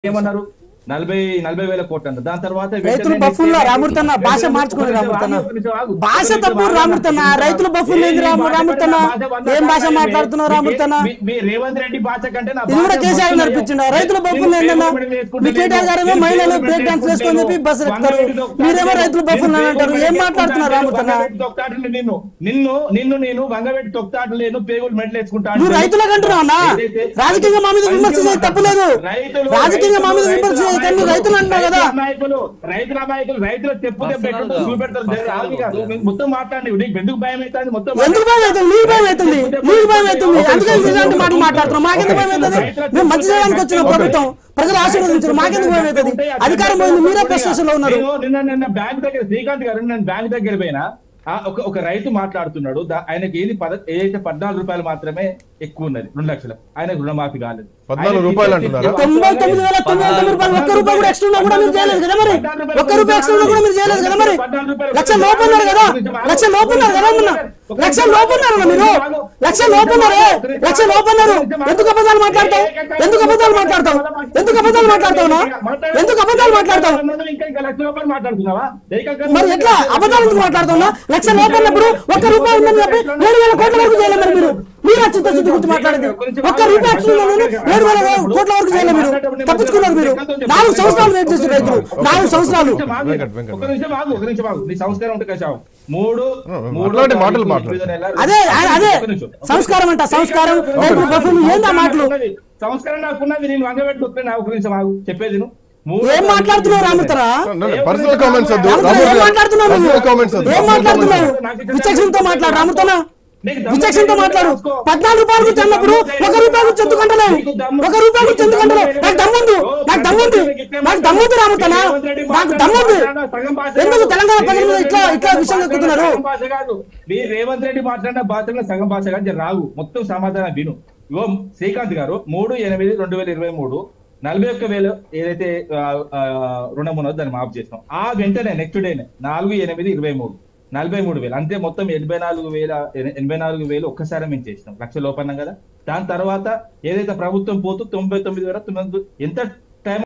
ఏమన్నారు నలభై నలభై వేల కోట్లు అన్నారు దాని తర్వాత రైతులు వెంటనే బఫుల్లో నెక్స్ట్ రాముడుతన్న ఏమైంది? భాష ఒక మార్చుకుని నిమిషం రాముడుతన్న ఆగు, ఒక నిమిషం ఆగు. భాష ఒక నిమిషం తప్పు ఆగు. రాముడుతన్న రైతులు బఫుల్ ఏంది ఏ రాము భాష రాముడుతన్న భాష వంద ఏం భాష శాతం మాట్లాడుతున్నావు మీ- రాముడుతన్న మీ- మీ రేవంత్ రెడ్డి భాష కంటే నా ఇది కూడా భాష కేసీఆర్ మొత్తం నడిపించిండు అయ్యా. రైతుల బఫుల్ నేను ఏందన్నా పేపర్ వేసుకుంటే మీ కేటీఆర్ గారేమో నేను మహిళలు పేపర్ బ్రేక్ డాన్స్ వేసుకొని చెప్పి బస్సు ఎక్కుతారు వంద ఒకటి మీరేమో రైతులు బఫుల్ నేను అంటారు ఏం పేపర్ మాట్లాడుతున్నారు రాముడుతన్న వంగబెట్టి తొక్కాటలు నిన్ను నిన్ను నిన్ను నేను వంగబెట్టి తొక్కాటలు లేను పేగులు మెడలు వేసుకుంటా నువ్వు రైతులకు అంటున్నావు అన్నా ఏదైతే- రాజకీయంగా మా మీద విమర్శ చేయ తప్పులేదు రైతులు రాజకీయంగా మా మీద రైతులు, విమర్శ చేయ కానీ నువ్వు రైతులు అంటున్నావు కదా రైతుల నాయకులు రైతుల నాయకులు రైతులు తెప్పు తెప్పెట్టు చూపెడతారు రాజు గారు, నువ్వు మొత్తం మాట్లాడి నీకు ఎందుకు భయం అవుతుంది మొత్తం ఎందుకు భయం అవుతుంది నీకు భయం అవుతుంది నీకు భయం అవుతుంది అందుకే ఇలాంటి మాటలు మాట్లాడుతున్నాం మాకెందుకు భయం అవుతుంది మేము మంచి చేయడానికి వచ్చిన ప్రభుత్వం ప్రజలు ఆశీర్వదించారు మాకెందుకు భయం అవుతుంది అధికారం పోయింది మీరే ప్రశ్న లో ఉన్నారు నేను నిన్న నిన్న బ్యాంక్ దగ్గర శ్రీకాంత్ గారు నేను బ్యాంక్ దగ్గర పోయినా ఆ ఒక ఒక రైతు మాట్లాడుతున్నాడు దా- ఆయనకి ఏది పద ఏదైతే పద్నాలుగు రూపాయలు మాత్రమే ఎక్కువ ఉన్నది రెండు లక్షలు ఆయనకు రుణమాఫీ కాలేదు పద్నాలుగు ఆయన రూపాయలు అంటున్నారా? తొంభై తొమ్మిది వేల తొమ్మిది వందల రూపాయలు ఒక్క రూపాయి కూడా ఎక్స్ట్రా ఉన్నా కూడా మీరు చేయలేదు కదా మరి ఒక్క రూపాయి ఎక్స్ట్రా ఉన్నా కూడా మీరు చేయలేదు కదా మరి లక్ష లోపు ఉన్నారు కదా లక్ష లోపు ఉన్నారు కదా మొన్న లక్ష లోపు ఉన్నారు మీరు లక్ష లోపు ఉన్నారే లక్ష లోపు ఉన్నారు ఎందుకు అబద్ధాలు మాట్లాడతావు ఎందుకు అబద్ధాలు మాట్లాడతావు ఎందుకు అబద్ధాలు మాట్లాడతావు నా? ఎందుకు అబద్ధాలు మాట్లాడతావు ఇంకా ఇంకా లక్ష రూపాయలు మాట్లాడుతున్నావా మరి ఎట్లా అబద్ధాలు ఎందుకు మాట్లాడుతున్నా లక్ష లోపు ఉన్నప్పుడు ఒక్క రూపాయి ఉందని చెప్పి ఏడు వేల కోట్ల వరకు చేయలేదు మరి మీరు మీరు చిత్త చిత్త గుర్తు మాట్లాడేది ఒక్క రూపాయి ఎక్స్ట్రా ఉందని ఏడు వేల కోట్ల వరకు చేయలేదు మీరు తప్పించుకున్నారు మీరు నాలుగు సంవత్సరాలు వెయిట్ చేసి రైతులు నాలుగు సంవత్సరాలు వెంకట్, వెంకట్. ఒక నిమిషం ఆగు ఒక నిమిషం ఆగు నీ సంస్కారం ఉంటే కాశావు మూడు మూడు అట్లాంటి మాటలు తారీఖు మాట్లాడు. ఎనిమిదో నెల అదే అదే ఒక నిమిషం. సంస్కారం అంట సంస్కారం రైతులు బఫులు ఏందా మాటలు ఉన్నది. సంస్కారం నాకున్నది నేను వంగబెట్టి వస్తున్నా ఒక నిమిషం ఆగు చెప్పేది నువ్వు. మూడో ఏం తారీఖు మాట్లాడుతున్నావు రాముతరా పర్సనల్ కామెంట్స్ వద్దు రాముతరా ఏం మాట్లాడుతున్నావు పర్సనల్ నువ్వు కామెంట్స్ వద్దు ఏం మాట్లాడుతున్నావు విచక్షణతో మాట్లాడు రాముతనా విచక్షణతో మాట్లాడు పద్నాలుగు రూపాయలు గురించి అన్నప్పుడు ఒక రూపాయి గురించి ఎందుకు అంటలేవు ఒక రూపాయి గురించి ఎందుకు అంటలేవు నాకు దమ్ముంది నాకు దమ్ముంది నాకు దమ్ముంది రాముతనా నాకు దమ్ముంది ఎందుకు తెలంగాణ ప్రజల మీద ఇట్లా ఇట్లా విషయం ఎక్కుతున్నారు సగం భాష కాదు మీ రేవంత్ రెడ్డి మాట్లాడిన భాషలో సగం భాష కాదు జర రాగు మొత్తం సమాధానం విను ఇగో శ్రీకాంత్ గారు మూడు ఎనిమిది రెండు వేల ఇరవై మూడు నలభై ఒక్క వేలు ఏదైతే ఆ, ఆ, రుణం ఉన్నదో దాన్ని మాఫ్ చేస్తాం ఆ వెంటనే నెక్స్ట్ డేనే నాలుగు ఎనిమిది ఇరవై మూడు నలభై మూడు వేలు అంటే మొత్తం ఎనభై నాలుగు వేల ఎన- ఎనభై నాలుగు వేలు ఒక్కసారి మేము చేసినాం లక్ష లోపన్నాం కదా దాని తర్వాత ఏదైతే ప్రభుత్వం పోతూ తొంభై తొమ్మిది వేల తొమ్మిది వందలు ఎంత